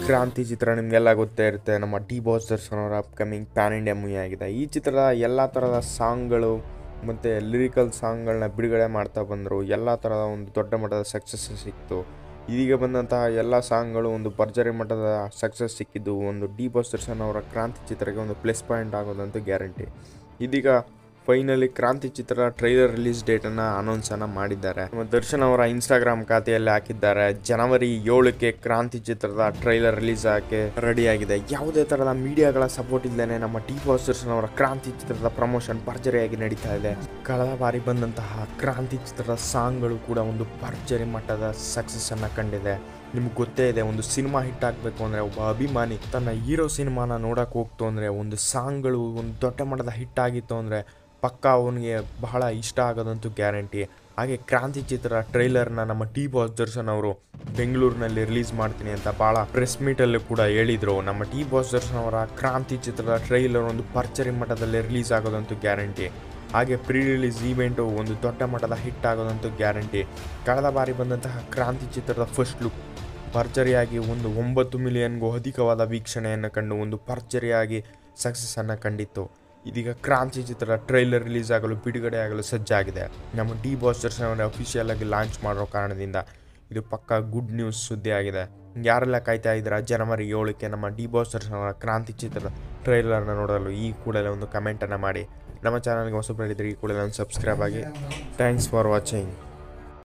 ಕ್ರಾಂತಿ ಚಿತ್ರ ನಿಮಗೆಲ್ಲ ಗೊತ್ತೇ ಇರುತ್ತೆ ನಮ್ಮ ಡಿ ಬಾಸ್ ದರ್ಶನ್ ಅವರ ಅಪ್ಕಮಿಂಗ್ ಪ್ಯಾನ್ ಇಂಡಿಯಾ ಮೂವಿ ಆಗಿದೆ ಈ ಚಿತ್ರದ ಎಲ್ಲ ಥರದ ಸಾಂಗ್ಗಳು ಮತ್ತು ಲಿರಿಕಲ್ ಸಾಂಗ್ಗಳನ್ನ ಬಿಡುಗಡೆ ಮಾಡ್ತಾ ಬಂದರು ಎಲ್ಲ ಥರದ ಒಂದು ದೊಡ್ಡ ಮಟ್ಟದ ಸಕ್ಸಸ್ ಸಿಕ್ತು ಇದೀಗ ಬಂದಂತಹ ಎಲ್ಲ ಸಾಂಗ್ಗಳು ಒಂದು ಭರ್ಜರಿ ಮಟ್ಟದ ಸಕ್ಸಸ್ ಸಿಕ್ಕಿದ್ದು ಒಂದು ಡಿ ಬಾಸ್ ದರ್ಶನ್ ಅವರ ಕ್ರಾಂತಿ ಚಿತ್ರಕ್ಕೆ ಒಂದು ಪ್ಲಸ್ ಪಾಯಿಂಟ್ ಆಗೋದಂತೂ ಗ್ಯಾರಂಟಿ ಇದೀಗ ಫೈನಲಿ ಕ್ರಾಂತಿ ಚಿತ್ರ ಟ್ರೈಲರ್ ರಿಲೀಸ್ ಡೇಟನ್ನು ಅನೌನ್ಸನ್ನು ಮಾಡಿದ್ದಾರೆ ನಮ್ಮ ದರ್ಶನ್ ಅವರ ಇನ್ಸ್ಟಾಗ್ರಾಮ್ ಖಾತೆಯಲ್ಲಿ ಹಾಕಿದ್ದಾರೆ ಜನವರಿ ಏಳಕ್ಕೆ ಕ್ರಾಂತಿ ಚಿತ್ರದ ಟ್ರೈಲರ್ ರಿಲೀಸ್ ಆಗಕ್ಕೆ ರೆಡಿ ಆಗಿದೆ ಯಾವುದೇ ಥರದ ಮೀಡಿಯಾಗಳ ಸಪೋರ್ಟ್ ಇಲ್ಲದೆ ನಮ್ಮ ಟಿ ಬಾಸ್ ದರ್ಶನ್ ಅವರ ಕ್ರಾಂತಿ ಚಿತ್ರದ ಪ್ರಮೋಷನ್ ಭರ್ಜರಿಯಾಗಿ ನಡೀತಾ ಇದೆ ಕಳೆದ ಬಾರಿ ಬಂದಂತಹ ಕ್ರಾಂತಿ ಚಿತ್ರದ ಸಾಂಗ್ಗಳು ಕೂಡ ಒಂದು ಭರ್ಜರಿ ಮಟ್ಟದ ಸಕ್ಸಸ್ ಅನ್ನ ಕಂಡಿದೆ ನಿಮ್ಗೆ ಗೊತ್ತೇ ಇದೆ ಒಂದು ಸಿನಿಮಾ ಹಿಟ್ ಆಗಬೇಕು ಅಂದರೆ ಒಬ್ಬ ಅಭಿಮಾನಿ ತನ್ನ ಹೀರೋ ಸಿನಿಮಾನ ನೋಡಕ್ಕೆ ಹೋಗ್ತು ಅಂದರೆ ಒಂದು ಸಾಂಗ್ಗಳು ಒಂದು ದೊಡ್ಡ ಮಟ್ಟದ ಹಿಟ್ ಆಗಿತ್ತು ಅಂದರೆ ಪಕ್ಕ ಅವನಿಗೆ ಬಹಳ ಇಷ್ಟ ಆಗೋದಂತೂ ಗ್ಯಾರಂಟಿ ಹಾಗೆ ಕ್ರಾಂತಿ ಚಿತ್ರ ಟ್ರೈಲರ್ನ ನಮ್ಮ ಟಿ ಬಾಸ್ ದರ್ಶನ್ ಅವರು ಬೆಂಗಳೂರಿನಲ್ಲಿ ರಿಲೀಸ್ ಮಾಡ್ತೀನಿ ಅಂತ ಭಾಳ ಪ್ರೆಸ್ ಮೀಟಲ್ಲೂ ಕೂಡ ಹೇಳಿದರು ನಮ್ಮ ಟಿ ಬಾಸ್ ದರ್ಶನ್ ಅವರ ಕ್ರಾಂತಿ ಚಿತ್ರದ ಟ್ರೈಲರ್ ಒಂದು ಭರ್ಜರಿ ಮಟ್ಟದಲ್ಲಿ ರಿಲೀಸ್ ಆಗೋದಂತೂ ಗ್ಯಾರಂಟಿ ಹಾಗೆ ಪ್ರೀ ರಿಲೀಸ್ ಈವೆಂಟು ಒಂದು ದೊಡ್ಡ ಮಟ್ಟದ ಹಿಟ್ ಆಗೋದಂತೂ ಗ್ಯಾರಂಟಿ ಕಳೆದ ಬಾರಿ ಬಂದಂತಹ ಕ್ರಾಂತಿ ಚಿತ್ರದ ಫಸ್ಟ್ ಲುಕ್ ಭರ್ಜರಿಯಾಗಿ ಒಂದು ಒಂಬತ್ತು ಮಿಲಿಯನ್ಗೂ ಅಧಿಕವಾದ ವೀಕ್ಷಣೆಯನ್ನು ಕಂಡು ಒಂದು ಭರ್ಜರಿಯಾಗಿ ಸಕ್ಸಸ್ಸನ್ನು ಕಂಡಿತ್ತು ಇದೀಗ ಕ್ರಾಂತಿ ಚಿತ್ರ ಟ್ರೈಲರ್ ರಿಲೀಸ್ ಆಗಲು ಬಿಡುಗಡೆ ಆಗಲು ಸಜ್ಜಾಗಿದೆ ನಮ್ಮ ಡಿ ಬಾಸ್ ದರ್ಶನ್ ಅವರ ಅಫಿಷಿಯಲ್ ಆಗಿ ಲಾಂಚ್ ಮಾಡೋ ಕಾರಣದಿಂದ ಇದು ಪಕ್ಕ ಗುಡ್ ನ್ಯೂಸ್ ಸುದ್ದಿ ಆಗಿದೆ ಯಾರೆಲ್ಲ ಕಾಯ್ತಾ ಇದ್ದೀರಾ ಜನವರಿ ಏಳಕ್ಕೆ ನಮ್ಮ ಡಿ ಬಾಸ್ ದರ್ಶನ್ ಅವರ ಕ್ರಾಂತಿ ಚಿತ್ರದ ಟ್ರೈಲರ್ನ ನೋಡಲು ಈ ಕೂಡಲೇ ಒಂದು ಕಮೆಂಟನ್ನು ಮಾಡಿ ನಮ್ಮ ಚಾನಲ್ಗೆ ಹೊಸಬರಿದ್ದರೆ ಈ ಕೂಡಲೇ ಒಂದು ಸಬ್ಸ್ಕ್ರೈಬ್ ಆಗಿ ಥ್ಯಾಂಕ್ಸ್ ಫಾರ್ ವಾಚಿಂಗ್